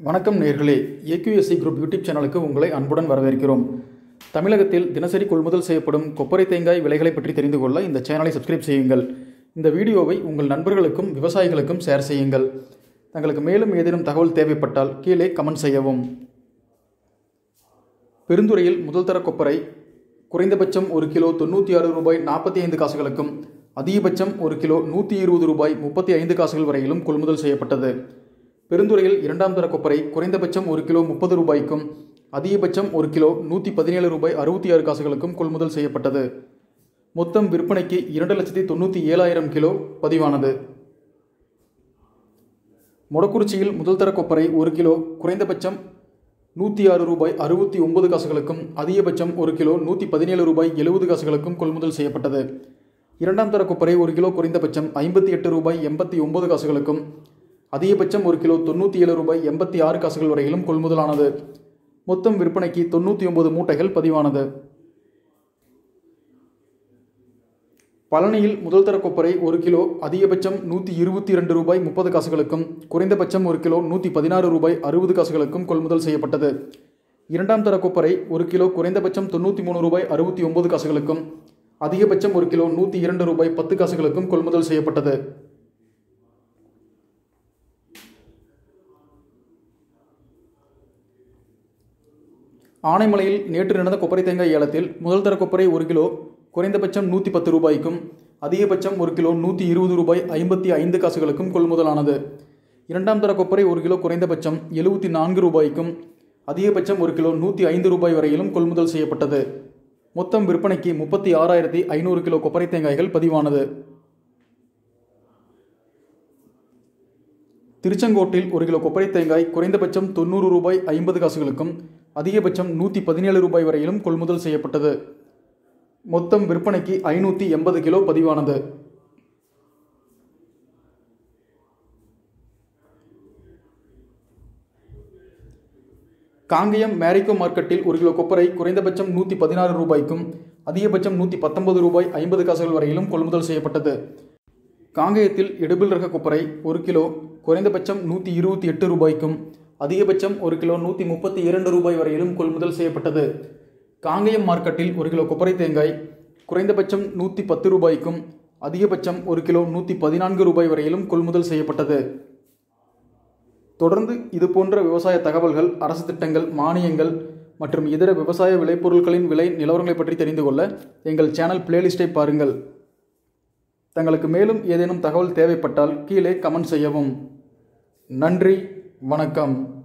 வணக்கம் நேர்களே AQSC group YouTube சேனலுக்கு உங்களை அன்புடன் வரவேற்கிறோம் தமிழகத்தில் தினசரி கொள்முதல் செய்யப்படும் கொப்பரை தேங்காய் விலைகளை பற்றி தெரிந்து கொள்ள இந்த சேனலை சப்ஸ்கிரைப் செய்யுங்கள் இந்த வீடியோவை உங்கள் நண்பர்களுக்கும் விவசாயிகளுக்கும் ஷேர் செய்யுங்கள் தங்களுக்கு மேலும் ஏதேனும் தகவல் தேவைப்பட்டால் கீழே கமெண்ட் செய்யவும் பெருந்துறையில் முதல் தர கொப்பரை குறைந்தபட்சம் ஒரு கிலோ தொண்ணூற்றி ஆறு ரூபாய் நாற்பத்தி ஐந்து காசுகளுக்கும் அதிகபட்சம் ஒரு கிலோ நூற்றி இருபது ரூபாய் முப்பத்தி ஐந்து காசுகள் வரையிலும் கொள்முதல் செய்யப்பட்டது பெருந்துறையில் இரண்டாம் தர கொப்பரை குறைந்தபட்சம் ஒரு கிலோ முப்பது ரூபாய்க்கும் அதிகபட்சம் ஒரு கிலோ நூற்றி பதினேழு ரூபாய் அறுபத்தி ஆறு காசுகளுக்கும் கொள்முதல் செய்யப்பட்டது மொத்தம் விற்பனைக்கு இரண்டு லட்சத்தி தொண்ணூற்றி ஏழாயிரம் கிலோ பதிவானது மொடக்குறிச்சியில் முதல் தர கொப்பரை ஒரு கிலோ குறைந்தபட்சம் நூற்றி ஆறு ரூபாய் அறுபத்தி ஒன்பது காசுகளுக்கும் அதிகபட்சம் ஒரு கிலோ நூற்றி பதினேழு ரூபாய் எழுபது காசுகளுக்கும் கொள்முதல் செய்யப்பட்டது இரண்டாம் தர கொப்பரை ஒரு கிலோ குறைந்தபட்சம் ஐம்பத்தி எட்டு ரூபாய் எண்பத்தி ஒன்பது காசுகளுக்கும் அதிகபட்சம் ஒரு கிலோ தொண்ணூற்றி ஏழு ரூபாய் எண்பத்தி ஆறு காசுகள் வரையிலும் கொள்முதலானது மொத்தம் விற்பனைக்கு தொண்ணூற்றி ஒன்பது மூட்டைகள் பதிவானது பழனியில் முதல் தர கொப்பரை ஒரு கிலோ அதிகபட்சம் நூற்றி இருபத்தி இரண்டு ரூபாய் முப்பது காசுகளுக்கும் குறைந்தபட்சம் ஒரு கிலோ நூற்றி பதினாறு ரூபாய் அறுபது காசுகளுக்கும் கொள்முதல் செய்யப்பட்டது இரண்டாம் தர கொப்பரை ஒரு கிலோ குறைந்தபட்சம் தொண்ணூற்றி மூணு ரூபாய் அறுபத்தி ஒன்பது காசுகளுக்கும் அதிகபட்சம் ஒரு கிலோ நூற்றி இரண்டு ரூபாய் பத்து காசுகளுக்கும் கொள்முதல் செய்யப்பட்டது ஆனைமலையில் நேற்று நடந்த கொப்பரை தேங்காய் ஏலத்தில் முதல் தர கொப்பரை ஒரு கிலோ குறைந்தபட்சம் நூற்றி பத்து ரூபாய்க்கும் அதிகபட்சம் ஒரு கிலோ நூற்றி இருபது ரூபாய் ஐம்பத்தி ஐந்து காசுகளுக்கும் கொள்முதலானது இரண்டாம் தர கொப்பரை ஒரு கிலோ குறைந்தபட்சம் எழுபத்தி நான்கு ரூபாய்க்கும் அதிகபட்சம் ஒரு கிலோ நூற்றி ஐந்து ரூபாய் வரையிலும் கொள்முதல் செய்யப்பட்டது மொத்தம் விற்பனைக்கு முப்பத்தி ஆறாயிரத்தி ஐநூறு கிலோ கொப்பரை தேங்காய்கள் பதிவானது திருச்செங்கோட்டில் ஒரு கிலோ கொப்பரை தேங்காய் குறைந்தபட்சம் தொண்ணூறு ரூபாய் ஐம்பது காசுகளுக்கும் அதிகபட்சம் நூற்றி பதினேழு ரூபாய் வரையிலும் கொள்முதல் செய்யப்பட்டது மொத்தம் விற்பனைக்கு ஐநூற்றி எண்பது கிலோ பதிவானது காங்கயம் மேரிகோ மார்க்கெட்டில் ஒரு கிலோ கொப்பரை குறைந்தபட்சம் நூற்றி பதினாறு ரூபாய்க்கும் அதிகபட்சம் நூற்றி பத்தொன்பது ரூபாய் ஐம்பது காசுகள் வரையிலும் கொள்முதல் செய்யப்பட்டது காங்கயத்தில் எடுபில் ரக கொப்பரை ஒரு கிலோ குறைந்தபட்சம் நூற்றி இருபத்தி எட்டு ரூபாய்க்கும் அதிகபட்சம் ஒரு கிலோ நூற்றி முப்பத்தி இரண்டு ரூபாய் வரையிலும் கொள்முதல் செய்யப்பட்டது காங்கயம் மார்க்கெட்டில் ஒரு கிலோ கொப்பரை தேங்காய் குறைந்தபட்சம் நூற்றி பத்து ரூபாய்க்கும் அதிகபட்சம் ஒரு கிலோ நூற்றி பதினான்கு ரூபாய் வரையிலும் கொள்முதல் செய்யப்பட்டது தொடர்ந்து இது போன்ற விவசாய தகவல்கள் அரசு திட்டங்கள் மானியங்கள் மற்றும் இதர விவசாய விளைபொருட்களின் விலை நிலவரங்களை பற்றி தெரிந்து கொள்ள எங்கள் சேனல் பிளேலிஸ்ட்டை பாருங்கள் தங்களுக்கு மேலும் ஏதேனும் தகவல் தேவைப்பட்டால் கீழே கமெண்ட் செய்யவும் நன்றி வணக்கம்